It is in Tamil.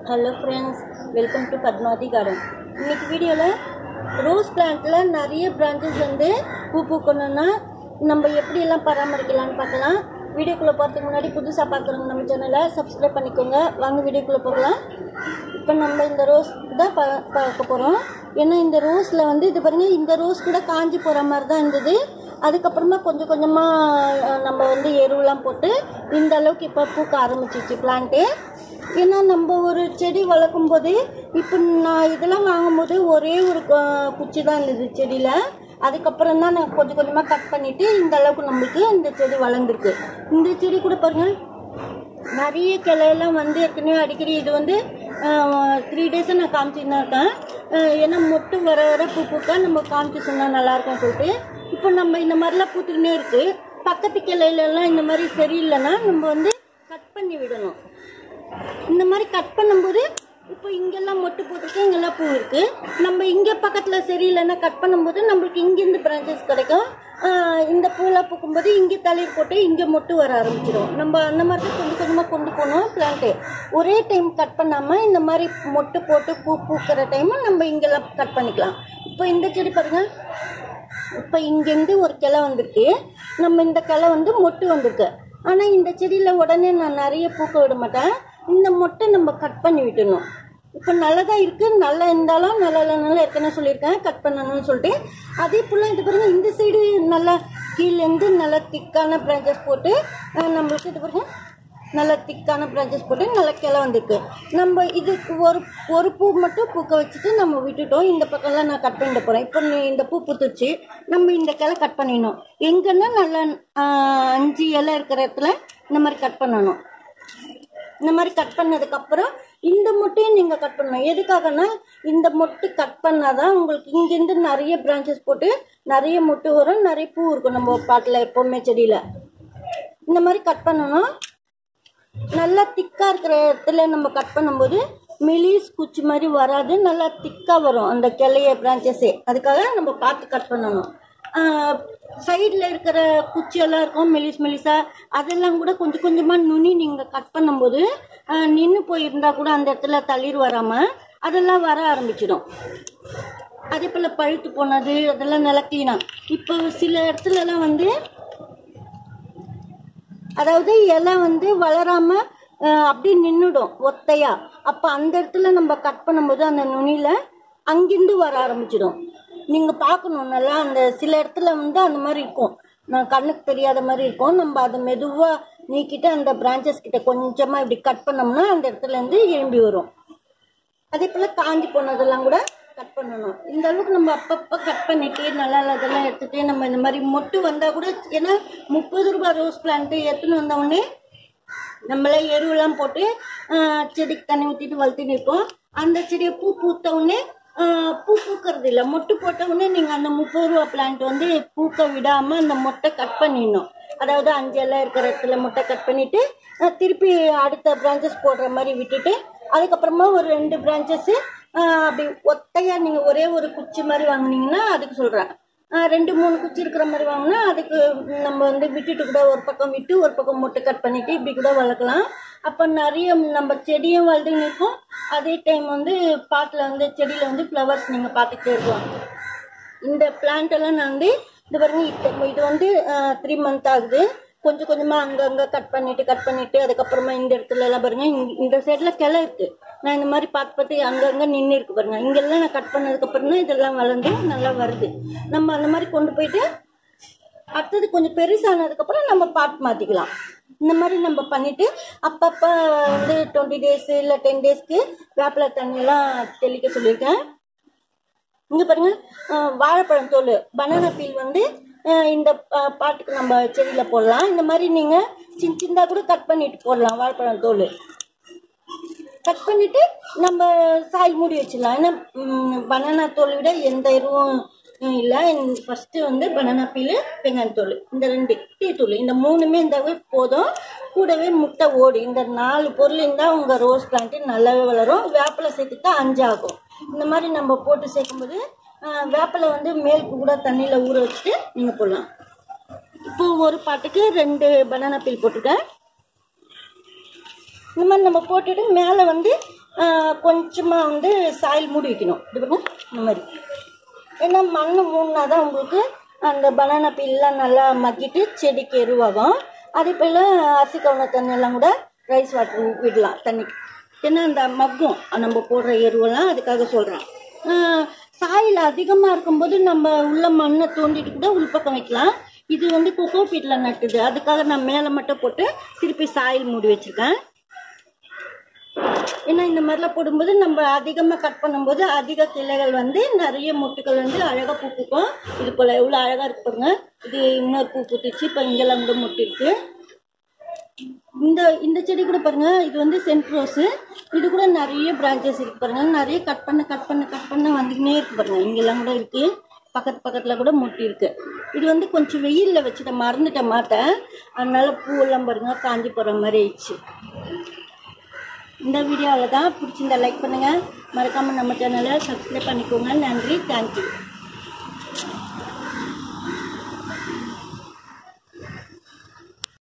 hello friends welcome to Padmavathi garden இன்னைக்கு வீடியோவில் ரோஸ் பிளான்ட்டில் நிறைய பிரான்ச்சஸ் வந்து பூ பூக்கணும்னா நம்ம எப்படியெல்லாம் பராமரிக்கலாம்னு பார்க்கலாம் வீடியோக்குள்ளே போகிறதுக்கு முன்னாடி புதுசாக பார்க்குறவங்க நம்ம சேனலை சப்ஸ்கிரைப் பண்ணிக்கோங்க வாங்க வீடியோக்குள்ளே போகலாம் இப்போ நம்ம இந்த ரோஸ் தான் பா பார்க்க போகிறோம் ஏன்னா இந்த ரோஸில் வந்து இது பாருங்கள் இந்த ரோஸ் கூட காஞ்சி போகிற மாதிரி தான் இருந்தது அதுக்கப்புறமா கொஞ்சம் கொஞ்சமாக நம்ம வந்து எருவெலாம் போட்டு இந்த அளவுக்கு இப்போ பூக்க ஆரம்பிச்சிச்சு பிளான்ட்டு ஏன்னா நம்ம ஒரு செடி வளர்க்கும் போது இப்போ நான் இதெல்லாம் வாங்கும்போது ஒரே ஒரு கு- குச்சி தான் இருந்தது செடியில் அதுக்கப்புறம் தான் நான் கொஞ்சம் கொஞ்சமாக கட் பண்ணிவிட்டு இந்த அளவுக்கு நம்மளுக்கு இந்த செடி வளர்ந்துருக்கு இந்த செடி கூட பாருங்கள் நிறைய கிளையெல்லாம் வந்து ஏற்கனவே அடிக்கடி இது வந்து த்ரீ டேஸாக நான் காமிச்சிட்டு தான் இருக்கேன் அஹ் ஏன்னா மொட்டு வர வர பூ பூக்க நம்ம காமிச்சு சொன்னால் நல்லாயிருக்கும் சொல்லிட்டு இப்போ நம்ம இந்த மாதிரிலாம் பூத்துக்கினே இருக்குது பக்கத்து கிளையிலலாம் இந்த மாதிரி சரியில்லைன்னா நம்ம வந்து கட் பண்ணி விடணும் இந்த மாதிரி கட் பண்ணும்போது இப்போ இங்கெல்லாம் மொட்டு போட்டிருக்கு இங்கெல்லாம் பூ இருக்கு நம்ம இங்கே பக்கத்தில் சரியில்லைன்னா கட் பண்ணும்போது நம்மளுக்கு இங்கேருந்து பிரான்ச்சஸ் கிடைக்கும் ஆஹ் இந்த பூலாம் பூக்கும்போது இங்கே தளிர் போட்டு இங்கே மொட்டு வர ஆரம்பிச்சிடும் நம்ம அந்த மாதிரி தான் கொஞ்சம் கொஞ்சமாக கொண்டு போகணும் பிளான்ட்டு ஒரே டைம் கட் பண்ணாமல் இந்த மாதிரி மொட்டு போட்டு பூ பூக்கிற டைமு நம்ம இங்கெல்லாம் கட் பண்ணிக்கலாம் இப்போ இந்த செடி பாருங்கள் இப்போ இங்கேருந்து ஒரு கிளை வந்திருக்கு நம்ம இந்த கிளை வந்து மொட்டு வந்திருக்கு ஆனால் இந்த செடியில் உடனே நான் நிறைய பூக்க விட மாட்டேன் இந்த மொட்டை நம்ம கட் பண்ணி விட்டுணும் இப்போ நல்லதாக இருக்குது நல்லா இருந்தாலும் நல்லா இல்லைனாலும் ஏற்கனவே சொல்லியிருக்கேன் கட் பண்ணணும்னு சொல்லிட்டு அதே போல் இது பாருங்க இந்த சைடு நல்லா கீழேருந்து நல்லா திக்கான பிரான்ச்சஸ் போட்டு அஹ், நம்மளுக்கு இது பாருங்க நல்ல திக்கான பிரான்ச்சஸ் போட்டு நல்ல கிளை வந்திருக்கு நம்ம இதுக்கு ஒரு ஒரு பூ மட்டும் பூக்க வச்சுட்டு நம்ம விட்டுட்டோம் இந்த பக்கம்லாம் நான் கட் பண்ணிட்டு போகிறேன் இப்போ நீ இந்த பூ பூத்துருச்சு நம்ம இந்த கிளை கட் பண்ணிடணும் எங்கன்னா நல்லா ஆஹ், அஞ்சு இலை இருக்கிற இடத்துல இந்த மாதிரி கட் பண்ணணும் இந்த மாதிரி கட் பண்ணதுக்கப்புறம் இந்த மொட்டையும் நீங்கள் கட் பண்ணணும் எதுக்காகனா இந்த மொட்டு கட் பண்ணாதான் உங்களுக்கு இங்கேருந்து நிறைய பிரான்ச்சஸ் போட்டு நிறைய மொட்டு வரும் நிறைய பூ இருக்கும் நம்ம பாட்டில் எப்போவுமே செடியில் இந்த மாதிரி கட் பண்ணணும் நல்லா திக்காக இருக்கிற இடத்துல நம்ம கட் பண்ணும்போது மெலிஸ் குச்சி மாதிரி வராது நல்லா திக்காக வரும் அந்த கிளைய பிரான்ச்சஸே அதுக்காக நம்ம பார்த்து கட் பண்ணணும் சைடில் இருக்கிற குச்சியெல்லாம் இருக்கும் மெலிஸ் மெலிசா அதெல்லாம் கூட கொஞ்சம் கொஞ்சமாக நுனி நீங்கள் கட் பண்ணும்போது நின்று போயிருந்தா கூட அந்த இடத்துல தளிர் வராமல் அதெல்லாம் வர ஆரம்பிச்சிடும் அதே போல் பழுத்து போனது அதெல்லாம் நல்லா க்ளீனாக இப்போ சில இடத்துலலாம் வந்து அதாவது இலை வந்து வளராம அஹ், அப்படியே நின்றுடும் ஒத்தையா அப்போ அந்த இடத்துல நம்ம கட் பண்ணும்போது அந்த நுனியில அங்கிருந்து வர ஆரம்பிச்சிடும் நீங்க பார்க்கணும் நல்லா அந்த சில இடத்துல வந்து அந்த மாதிரி இருக்கும் நான் கண்ணுக்கு தெரியாத மாதிரி இருக்கும் நம்ம அதை மெதுவா நீக்கிட்டு அந்த பிரான்ச்சஸ் கிட்ட கொஞ்சமா இப்படி கட் பண்ணோம்னா அந்த இடத்துல இருந்து எழும்பி வரும் அதே போல காஞ்சி போனதெல்லாம் கூட கட் பண்ணணும் இந்த அளவுக்கு நம்ம அப்பப்போ கட் பண்ணிட்டு நல்லா அதெல்லாம் எடுத்துட்டு நம்ம இந்த மாதிரி மொட்டு வந்தா கூட ஏன்னா முப்பது ரூபாய் ரோஸ் பிளான்ட்டு எடுத்துன்னு வந்த உடனே நம்மளே எருவெல்லாம் போட்டு ஆஹ், செடிக்கு தண்ணி ஊற்றிட்டு வளர்த்து நிற்போம் அந்த செடியை பூ பூத்த உடனே ஆஹ், பூ பூக்கிறது இல்லை மொட்டு போட்ட உடனே நீங்கள் அந்த முப்பது ரூபா பிளான்ட் வந்து பூக்க விடாமல் அந்த மொட்டை கட் பண்ணிடணும் அதாவது அஞ்சு எல்லாம் இருக்கிற இடத்துல மொட்டை கட் பண்ணிட்டு ஆஹ், திருப்பி அடுத்த பிரான்ச்சஸ் போடுற மாதிரி விட்டுட்டு அதுக்கப்புறமா ஒரு ரெண்டு பிரான்ச்சஸ் அப்படி ஒத்தையா நீங்கள் ஒரே ஒரு குச்சி மாதிரி வாங்குனீங்கன்னா அதுக்கு சொல்கிறேன் ரெண்டு மூணு குச்சி இருக்கிற மாதிரி வாங்கினா அதுக்கு நம்ம வந்து விட்டுட்டு கூட ஒரு பக்கம் விட்டு ஒரு பக்கம் மொட்டை கட் பண்ணிட்டு இப்படி கூட வளர்க்கலாம் அப்போ நிறைய நம்ம செடியும் வளர்ந்து நிற்கும் அதே டைம் வந்து பாட்டில் வந்து செடியில் வந்து ஃப்ளவர்ஸ் நீங்கள் பார்த்துக்கிட்டே இருக்கலாம் இந்த பிளான்ட் எல்லாம் நான் வந்து இது பாருங்க இப்போ இது வந்து த்ரீ மந்த் ஆகுது கொஞ்சம் கொஞ்சமாக அங்கங்கே கட் பண்ணிட்டு கட் பண்ணிட்டு அதுக்கப்புறமா இந்த இடத்துல எல்லாம் பாருங்க இங்க- இந்த சைடில் கிளை இருக்கு நான் இந்த மாதிரி பார்த்து பார்த்து அங்கங்கே நின்று இருக்கு பாருங்க இங்கெல்லாம் நான் கட் பண்ணதுக்கப்புறம் தான் இதெல்லாம் வளர்ந்து நல்லா வருது நம்ம அந்த மாதிரி கொண்டு போயிட்டு அடுத்தது கொஞ்சம் பெருசானதுக்கப்புறம் நம்ம பாட் மாற்றிக்கலாம் இந்த மாதிரி நம்ம பண்ணிட்டு அப்பப்போ வந்து டுவெண்ட்டி டேஸ் இல்லை டென் டேஸ்க்கு வேப்பிலை தண்ணியெல்லாம் தெளிக்க சொல்லியிருக்கேன் இங்க பாருங்க அஹ், வாழைப்பழம் தோல் பனானா பீல் வந்து அஹ், இந்த அஹ், பாட்டுக்கு நம்ம செடியில போடலாம் இந்த மாதிரி நீங்க சின்ன சின்னதா கூட கட் பண்ணிட்டு போடலாம் வாழைப்பழம் தோல் கட் பண்ணிட்டு நம்ம சாயில் மூடி வச்சிடலாம் ஏன்னா பனானா தோல் விட எந்த இதுவும் இல்லை ஃபர்ஸ்ட் வந்து பனானா பீல் வெங்காயத்தோல் இந்த ரெண்டு டீ தூள் இந்த மூணுமே இருந்தாவே போதும் கூடவே முட்டை ஓடு இந்த நாலு பொருள் இருந்தால் உங்கள் ரோஸ் பிளான்ட்டு நல்லாவே வளரும் வேப்பிலை சேர்த்துட்டா அஞ்சு ஆகும் இந்த மாதிரி நம்ம போட்டு சேர்க்கும்போது ஆஹ், வேப்பிலை வந்து மேலுக்கு கூட தண்ணியில் ஊற வச்சுட்டு நீங்கள் போடலாம் இப்போ ஒரு பாட்டுக்கு ரெண்டு பனானா பீல் போட்டுருக்கேன் இந்த மாதிரி நம்ம போட்டுட்டு மேலே வந்து கொஞ்சமாக வந்து சாயில் மூடி வைக்கணும் இது பாருங்க இந்த மாதிரி ஏன்னா மண் மூணுனா தான் உங்களுக்கு அந்த பனானா பீல்லாம் நல்லா மக்கிட்டு செடிக்கு எருவாகும் அதே போல் அரிசி கவுன தண்ணியெல்லாம் கூட ரைஸ் வாட்டர் விடலாம் தண்ணிக்கு ஏன்னா அந்த மக்கும் நம்ம போடுற எருவெல்லாம் அதுக்காக சொல்கிறேன் சாயில் அதிகமாக இருக்கும்போது நம்ம உள்ள மண்ணை தோண்டிட்டு கூட உள்பக்கம் வைக்கலாம் இது வந்து கொக்கோ பீட்டில் நட்டுது அதுக்காக நான் மேலே மட்டும் போட்டு திருப்பி சாயில் மூடி வச்சுருக்கேன் ஏன்னா இந்த மாதிரிலாம் போடும்போது நம்ம அதிகமாக கட் பண்ணும்போது அதிக கிளைகள் வந்து நிறைய மொட்டுகள் வந்து அழகாக பூ பூக்கும் இது போல் எவ்வளோ அழகாக இருக்கு பாருங்க இது இன்னொரு பூ பூத்துச்சு இப்போ இங்கெல்லாம் கூட மொட்டு இருக்கு இந்த இந்த செடி கூட பாருங்க இது வந்து சென்ட் ரோஸு இது கூட நிறைய பிரான்ச்சஸ் இருக்கு பாருங்க நிறைய கட் பண்ண கட் பண்ண கட் பண்ண வந்துக்கினே இருக்கு பாருங்க இங்கெல்லாம் கூட இருக்கு பக்கத்து பக்கத்தில் கூட மொட்டி இருக்கு இது வந்து கொஞ்சம் வெயிலில் வச்சுட்டேன் மறந்துட்டேன் மாட்டேன் அதனால பூவெல்லாம் பாருங்க காஞ்சி போகிற மாதிரி ஆயிடுச்சு இந்த வீடியோவில் தான் பிடிச்சிருந்தா லைக் பண்ணுங்கள் மறக்காமல் நம்ம சேனலை சப்ஸ்கிரைப் பண்ணிக்கோங்க நன்றி தேங்க்யூ